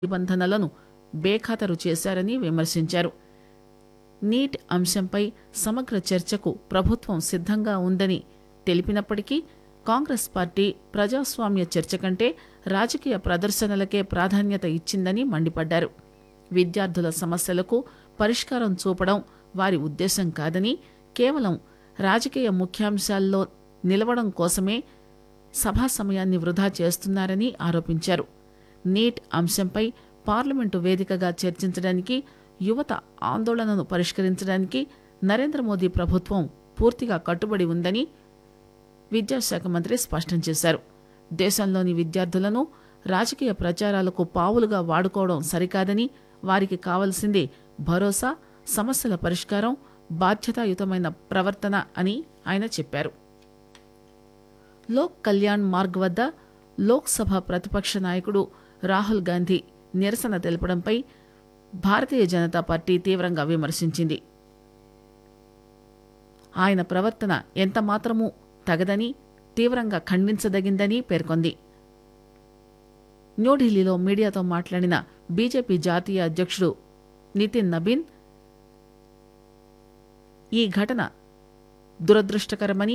నిబంధనలను బేఖాతరు చేశారని విమర్శించారు నీట్ అంశంపై సమగ్ర చర్చకు ప్రభుత్వం సిద్దంగా ఉందని తెలిపినప్పటికీ కాంగ్రెస్ పార్టీ ప్రజాస్వామ్య చర్చ కంటే రాజకీయ ప్రదర్శనలకే ప్రాధాన్యత ఇచ్చిందని మండిపడ్డారు విద్యార్థుల సమస్యలకు పరిష్కారం చూపడం వారి ఉద్దేశం కాదని కేవలం రాజకీయ ముఖ్యాంశాల్లో నిలవడం కోసమే సభా సమయాన్ని వృధా చేస్తున్నారని ఆరోపించారు నీట్ అంశంపై పార్లమెంటు వేదికగా చర్చించడానికి యువత ఆందోళనను పరిష్కరించడానికి నరేంద్ర మోదీ ప్రభుత్వం పూర్తిగా కట్టుబడి ఉందని విద్యాశాఖ మంత్రి స్పష్టం చేశారు దేశంలోని విద్యార్థులను రాజకీయ ప్రచారాలకు పావులుగా వాడుకోవడం సరికాదని వారికి కావలసింది భరోసా సమస్యల పరిష్కారం బాధ్యతాయుతమైన ప్రవర్తన అని ఆయన చెప్పారు లోక్ కళ్యాణ్ మార్గ్ వద్ద లోక్సభ ప్రతిపక్ష నాయకుడు రాహుల్ గాంధీ నిరసన తెలపడంపై భారతీయ జనతా పార్టీ తీవ్రంగా విమర్శించింది ఆయన ప్రవర్తన ఎంతమాత్రమూ తగదని తీవ్రంగా ఖండించదగిందని పేర్కొంది న్యూఢిల్లీలో మీడియాతో మాట్లాడిన బీజేపీ జాతీయ అధ్యక్షుడు నితిన్ నబీన్ ఈ ఘటన దురదృష్టకరమని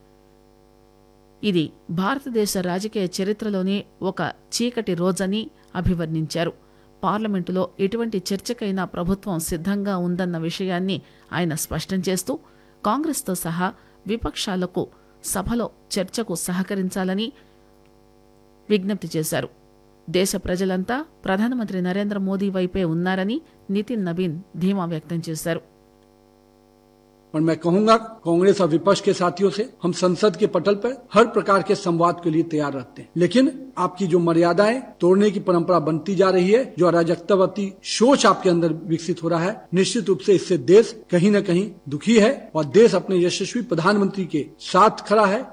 ఇది భారతదేశ రాజకీయ చరిత్రలోనే ఒక చీకటి రోజని అభివర్ణించారు పార్లమెంటులో ఎటువంటి చర్చకైనా ప్రభుత్వం సిద్దంగా ఉందన్న విషయాన్ని ఆయన స్పష్టం చేస్తూ కాంగ్రెస్తో సహా విపక్షాలకు సభలో చర్చకు సహకరించాలని విజ్ఞప్తి చేశారు దేశ ప్రజలంతా ప్రధానమంత్రి నరేంద్ర మోదీ వైపే ఉన్నారని నితిన్ నవీన్ ధీమా వ్యక్తం చేశారు और मैं कहूंगा कांग्रेस और विपक्ष के साथियों से हम संसद के पटल पर हर प्रकार के संवाद के लिए तैयार रहते हैं लेकिन आपकी जो मर्यादाएं तोड़ने की परंपरा बनती जा रही है जो अराजकतावती सोच आपके अंदर विकसित हो रहा है निश्चित रूप से इससे देश कहीं न कहीं दुखी है और देश अपने यशस्वी प्रधानमंत्री के साथ खड़ा है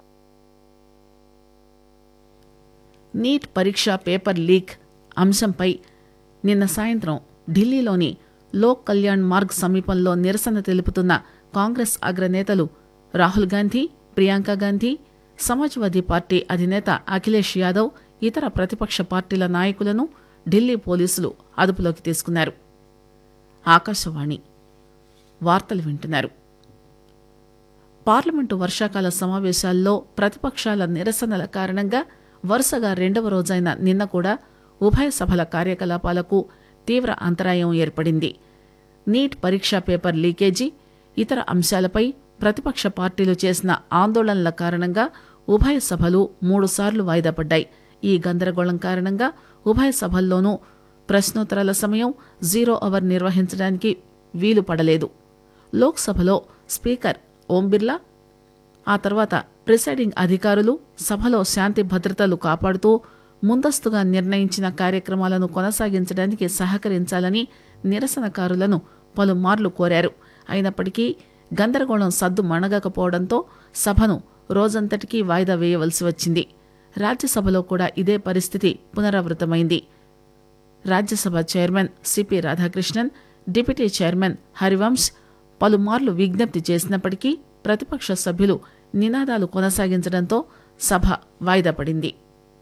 నీట్ పరీక్ష పేపర్ లీక్ అంశంపై నిన్న సాయంత్రం ఢిల్లీలోని లోక్ కళ్యాణ్ మార్గ్ సమీపంలో నిరసన తెలుపుతున్న కాంగ్రెస్ అగ్రనేతలు రాహుల్ గాంధీ ప్రియాంక గాంధీ సమాజ్వాదీ పార్టీ అధినేత అఖిలేష్ యాదవ్ ఇతర ప్రతిపక్ష పార్టీల నాయకులను ఢిల్లీ పోలీసులు అదుపులోకి తీసుకున్నారు ఆకాశవాణి వార్తలు వింటున్నారు పార్లమెంటు వర్షాకాల సమావేశాల్లో ప్రతిపక్షాల నిరసనల కారణంగా వరుసగా రెండవ రోజైన నిన్న కూడా ఉభయ సభల కార్యకలాపాలకు తీవ్ర అంతరాయం ఏర్పడింది నీట్ పరీక్షా పేపర్ లీకేజీ ఇతర అంశాలపై ప్రతిపక్ష పార్టీలు చేసిన ఆందోళనల కారణంగా ఉభయ సభలు మూడుసార్లు వాయిదా పడ్డాయి ఈ గందరగోళం కారణంగా ఉభయ సభల్లోనూ ప్రశ్నోత్తరాల సమయం జీరో అవర్ నిర్వహించడానికి వీలు పడలేదు లోక్సభలో స్పీకర్ ఓం బిర్లా ఆ తర్వాత ప్రిసైడింగ్ అధికారులు సభలో శాంతి భద్రతలు కాపాడుతూ ముందస్తుగా నిర్ణయించిన కార్యక్రమాలను కొనసాగించడానికి సహకరించాలని నిరసనకారులను పలుమార్లు కోరారు అయినప్పటికీ గందరగోళం సద్దు మణగకపోవడంతో సభను రోజంతటికీ వాయిదా వేయవలసి వచ్చింది రాజ్యసభలో కూడా ఇదే పరిస్థితి పునరావృతమైంది Rajya Sabha chairman CP Radhakrishnan deputy chairman Harivansh పలుమార్లు విజ్ఞప్తి చేసినప్పటికీ ప్రతిపక్ష సభ్యులు నినాదాలు కొనసాగించడంతో సభ వాయిదా పడింది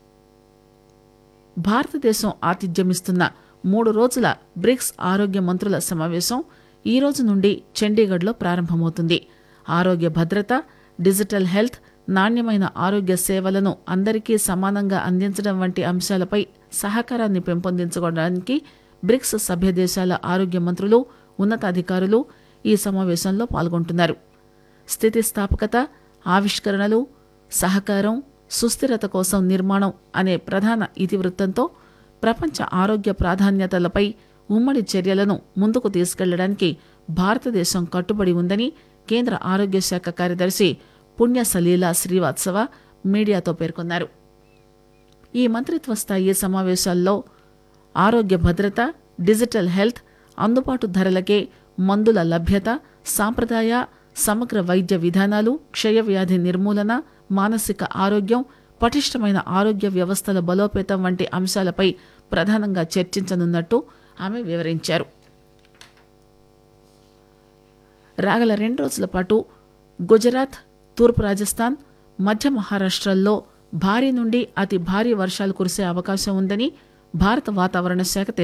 భారతదేశం ఆతిథ్యమిస్తున్న మూడు రోజుల బ్రిక్స్ ఆరోగ్య మంత్రుల సమావేశం ఈ రోజు నుండి చండీగఢ్లో ప్రారంభమవుతుంది ఆరోగ్య భద్రత డిజిటల్ హెల్త్ నాణ్యమైన ఆరోగ్య సేవలను అందరికీ సమానంగా అందించడం వంటి అంశాలపై సహకారాన్ని పెంపొందించుకోవడానికి బ్రిక్స్ సభ్య దేశాల ఆరోగ్య మంత్రులు ఉన్నతాధికారులు ఈ సమావేశంలో పాల్గొంటున్నారు స్థితిస్థాపకత ఆవిష్కరణలు సహకారం సుస్థిరత కోసం నిర్మాణం అనే ప్రధాన ఇతివృత్తంతో ప్రపంచ ఆరోగ్య ప్రాధాన్యతలపై ఉమ్మడి చర్యలను ముందుకు తీసుకెళ్లడానికి భారతదేశం కట్టుబడి ఉందని కేంద్ర ఆరోగ్య శాఖ కార్యదర్శి పుణ్య సలీలా శ్రీవాత్సవ మీడియాతో పేర్కొన్నారు ఈ మంత్రిత్వ స్థాయి సమావేశాల్లో ఆరోగ్య భద్రత డిజిటల్ హెల్త్ అందుబాటు ధరలకే మందుల లభ్యత సాంప్రదాయ సమగ్ర వైద్య విధానాలు క్షయవ్యాధి నిర్మూలన మానసిక ఆరోగ్యం పటిష్టమైన ఆరోగ్య వ్యవస్థల బలోపేతం వంటి అంశాలపై ప్రధానంగా చర్చించనున్నట్టు ఆమె వివరించారు రాగల రెండు రోజుల పాటు గుజరాత్ తూర్పు రాజస్థాన్ మధ్య మహారాష్ట్రల్లో భారీ నుండి అతి భారీ వర్షాలు కురిసే అవకాశం ఉందని భారత వాతావరణ శాఖ తెలిపింది